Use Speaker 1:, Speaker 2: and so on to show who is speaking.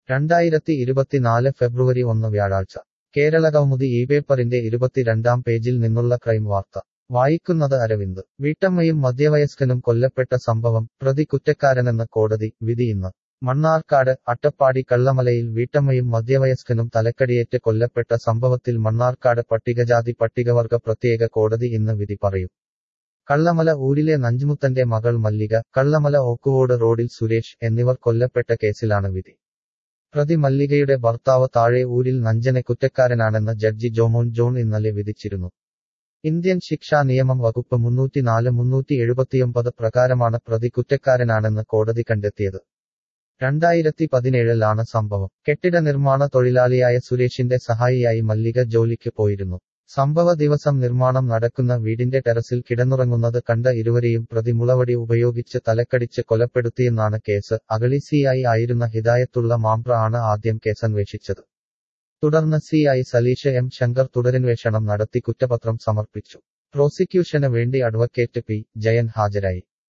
Speaker 1: രണ്ടായിരത്തി ഇരുപത്തിനാല് ഫെബ്രുവരി ഒന്ന് വ്യാഴാഴ്ച കേരളകൗമുദി ഈ പേപ്പറിന്റെ ഇരുപത്തിരണ്ടാം പേജിൽ നിന്നുള്ള ക്രൈം വാർത്ത വായിക്കുന്നത് അരവിന്ദ് വീട്ടമ്മയും മധ്യവയസ്കനും കൊല്ലപ്പെട്ട സംഭവം പ്രതി കുറ്റക്കാരനെന്ന് കോടതി വിധി ഇന്ന് മണ്ണാർക്കാട് അട്ടപ്പാടി കള്ളമലയിൽ വീട്ടമ്മയും മധ്യവയസ്കനും തലക്കടിയേറ്റ് കൊല്ലപ്പെട്ട സംഭവത്തിൽ മണ്ണാർക്കാട് പട്ടികജാതി പട്ടികവർഗ പ്രത്യേക കോടതി ഇന്ന് വിധി പറയും കള്ളമല ഊരിലെ നഞ്ചുമുത്തന്റെ മകൾ മല്ലിക കള്ളമല ഓക്കുവോട് റോഡിൽ സുരേഷ് എന്നിവർ കൊല്ലപ്പെട്ട കേസിലാണ് വിധി പ്രതി മല്ലികയുടെ ഭർത്താവ് താഴെ ഊരിൽ നഞ്ചനെ കുറ്റക്കാരനാണെന്ന് ജഡ്ജി ജോമോൻ ജോൺ ഇന്നലെ വിധിച്ചിരുന്നു ഇന്ത്യൻ ശിക്ഷാ നിയമം വകുപ്പ് മുന്നൂറ്റിനാല് മുന്നൂറ്റി എഴുപത്തിയൊമ്പത് പ്രകാരമാണ് പ്രതി കുറ്റക്കാരനാണെന്ന് കോടതി കണ്ടെത്തിയത് രണ്ടായിരത്തി പതിനേഴിലാണ് സംഭവം കെട്ടിട നിർമ്മാണ തൊഴിലാളിയായ സുരേഷിന്റെ സഹായിയായി മല്ലിക ജോലിക്ക് പോയിരുന്നു സംഭവ ദിവസം നിർമ്മാണം നടക്കുന്ന വീടിന്റെ ടെറസിൽ കിടന്നുറങ്ങുന്നത് കണ്ട ഇരുവരെയും പ്രതി മുളവടി ഉപയോഗിച്ച് തലക്കടിച്ച് കൊലപ്പെടുത്തിയെന്നാണ് കേസ് അഗളി സി ഐ ആയിരുന്ന ഹിദായത്തുള്ള മാംപ്ര ആണ് ആദ്യം കേസന്വേഷിച്ചത് തുടർന്ന് C I Saleesh M Shankar തുടരന്വേഷണം നടത്തി കുറ്റപത്രം സമർപ്പിച്ചു പ്രോസിക്യൂഷന് വേണ്ടി അഡ്വക്കേറ്റ് പി ജയൻ ഹാജരായി